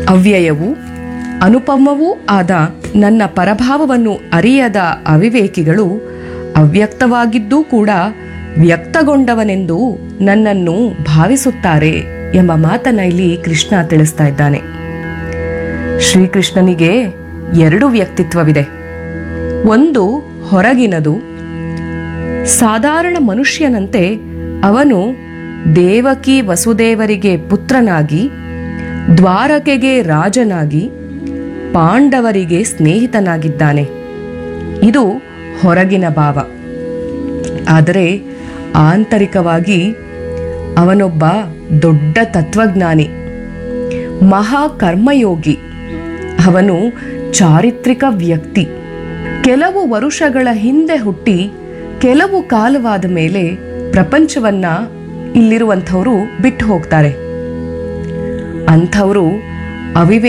ಅವ್ಯಯವೂ ಅನುಪಮವೂ ಆದ ನನ್ನ ಪರಭಾವವನ್ನು ಅರಿಯದ ಅವಿವೇಕಿಗಳು ಅವ್ಯಕ್ತವಾಗಿದ್ದೂ ಕೂಡ ವ್ಯಕ್ತಗೊಂಡವನೆಂದು ನನ್ನನ್ನು ಭಾವಿಸುತ್ತಾರೆ ಎಂಬ ಮಾತನ್ನ ಇಲ್ಲಿ ಕೃಷ್ಣ ತಿಳಿಸ್ತಾ ಇದ್ದಾನೆ ಶ್ರೀಕೃಷ್ಣನಿಗೆ ಎರಡು ವ್ಯಕ್ತಿತ್ವವಿದೆ ಒಂದು ಹೊರಗಿನದು ಸಾಧಾರಣ ಮನುಷ್ಯನಂತೆ ಅವನು ದೇವಕಿ ವಸುದೇವರಿಗೆ ಪುತ್ರನಾಗಿ ದ್ವಾರಕೆಗೆ ರಾಜನಾಗಿ ಪಾಂಡವರಿಗೆ ಸ್ನೇಹಿತನಾಗಿದ್ದಾನೆ ಇದು ಹೊರಗಿನ ಭಾವ ಆದರೆ ಆಂತರಿಕವಾಗಿ ಅವನೊಬ್ಬ ದೊಡ್ಡ ತತ್ವಜ್ಞಾನಿ ಮಹಾ ಕರ್ಮಯೋಗಿ ಅವನು ಚಾರಿತ್ರಿಕ ವ್ಯಕ್ತಿ ಕೆಲವು ವರುಷಗಳ ಹಿಂದೆ ಹುಟ್ಟಿ ಕೆಲವು ಕಾಲವಾದ ಮೇಲೆ ಪ್ರಪಂಚವನ್ನ ಇಲ್ಲಿರುವಂಥವರು ಬಿಟ್ಟು ಹೋಗ್ತಾರೆ ಅಂಥವರು ಅವಿವೇ